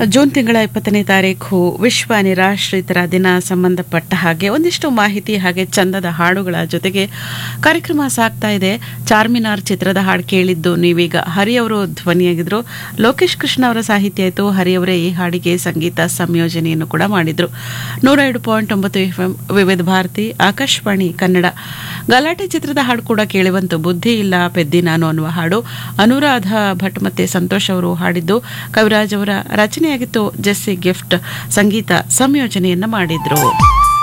June ತಿಂಗಳ ಇಪ್ಪತ್ತನೇ ತಾರೀಕು ವಿಶ್ವ ನಿರಾಶ್ರಿತರ ದಿನ ಸಂಬಂಧಪಟ್ಟ ಹಾಗೆ ಒಂದಿಷ್ಟು ಮಾಹಿತಿ ಹಾಗೆ ಚಂದದ ಹಾಡುಗಳ ಜೊತೆಗೆ ಕಾರ್ಯಕ್ರಮ ಸಾಗ್ತಾ ಇದೆ ಚಾರ್ಮಿನಾರ್ ಚಿತ್ರದ ಹಾಡು ಕೇಳಿದ್ದು ನೀವೀಗ ಹರಿಯವರು ಧ್ವನಿಯಾಗಿದ್ರು ಲೋಕೇಶ್ ಕೃಷ್ಣ ಅವರ ಸಾಹಿತ್ಯ ಆಯಿತು ಹರಿಯವರೇ ಈ ಹಾಡಿಗೆ ಸಂಗೀತ ಸಂಯೋಜನೆಯನ್ನು ಕೂಡ ಮಾಡಿದ್ರು ನೂರ ಎರಡು ಪಾಯಿಂಟ್ ಒಂಬತ್ತು ಎಫ್ ಎಂ ವಿವಿಧ ಭಾರತಿ ಆಕಾಶವಾಣಿ ಕನ್ನಡ ಗಲಾಟೆ ಚಿತ್ರದ ಹಾಡು ಕೂಡ ಕೇಳಿವಂತು ಬುದ್ಧಿ ಇಲ್ಲ ಪೆದ್ದಿ ನಾನು ಅನ್ನುವ ಹಾಡು ಅನುರಾಧ ಭಟ್ ಮತ್ತೆ ಸಂತೋಷ್ ಅವರು ಹಾಡಿದ್ದು ಕವಿರಾಜ್ ಅವರ ರಚನೆಯಾಗಿತ್ತು ಜೆಸ್ಸಿ ಗಿಫ್ಟ್ ಸಂಗೀತ ಸಂಯೋಜನೆಯನ್ನ ಮಾಡಿದ್ರು